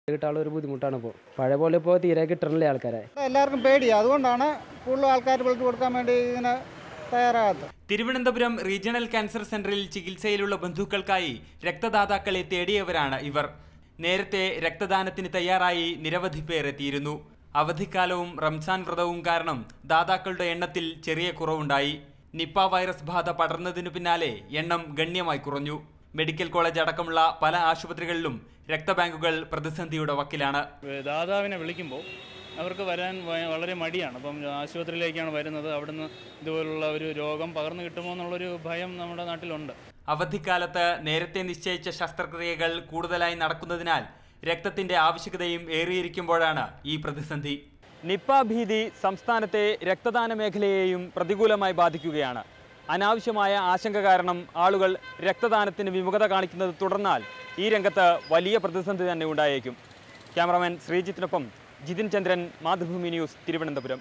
കിട്ടാനുള്ള ഒരു ബുദ്ധിമുട്ടാണ് ഇപ്പോൾ പഴയ പോലെ ഇപ്പോൾ തീരെ കിട്ടണില്ല ആൾക്കാരെ എല്ലാവർക്കും പേടിയാണ് അതുകൊണ്ടാണ് കൂടുതൽ ആൾക്കാർ ബ്ലഡ് കൊടുക്കാൻ വേണ്ടി ഇങ്ങനെ തയ്യാറാകാത്തത് തിരുവനന്തപുരം റീജിയണൽ ക്യാൻസർ സെന്ററിൽ ചികിത്സയിലുള്ള ബന്ധുക്കൾക്കായി രക്തദാതാക്കളെ തേടിയവരാണ് ഇവർ നേരത്തെ രക്തദാനത്തിന് തയ്യാറായി നിരവധി പേർ എത്തിയിരുന്നു അവധിക്കാലവും റംസാൻ വ്രതവും കാരണം ദാതാക്കളുടെ എണ്ണത്തിൽ ചെറിയ കുറവുണ്ടായി നിപ്പ വൈറസ് ബാധ പടർന്നതിനു പിന്നാലെ എണ്ണം ഗണ്യമായി കുറഞ്ഞു മെഡിക്കൽ കോളേജ് അടക്കമുള്ള പല ആശുപത്രികളിലും രക്തബാങ്കുകൾ പ്രതിസന്ധിയുടെ വക്കിലാണ് ദാതാവിനെ വിളിക്കുമ്പോൾ അവർക്ക് വരാൻ വ- വളരെ മടിയാണ് അപ്പം ആശുപത്രിയിലേക്കാണ് വരുന്നത് അവിടുന്ന് ഇതുപോലുള്ള ഒരു രോഗം പകർന്നു കിട്ടുമോ എന്നുള്ളൊരു ഭയം നമ്മുടെ നാട്ടിലുണ്ട് അവധിക്കാലത്ത് നേരത്തെ നിശ്ചയിച്ച ശസ്ത്രക്രിയകൾ കൂടുതലായി നടക്കുന്നതിനാൽ രക്തത്തിന്റെ ആവശ്യകതയും ഏറിയിരിക്കുമ്പോഴാണ് ഈ പ്രതിസന്ധി നിപ്പ ഭീതി സംസ്ഥാനത്തെ രക്തദാന മേഖലയെയും പ്രതികൂലമായി ബാധിക്കുകയാണ് അനാവശ്യമായ ആശങ്ക കാരണം ആളുകൾ രക്തദാനത്തിന് വിമുഖത കാണിക്കുന്നത് തുടർന്നാൽ ഈ രംഗത്ത് വലിയ പ്രതിസന്ധി തന്നെ ഉണ്ടായേക്കും ക്യാമറാമാൻ ശ്രീജിത്തിനൊപ്പം ജിതിൻ ചന്ദ്രൻ മാതൃഭൂമി ന്യൂസ് തിരുവനന്തപുരം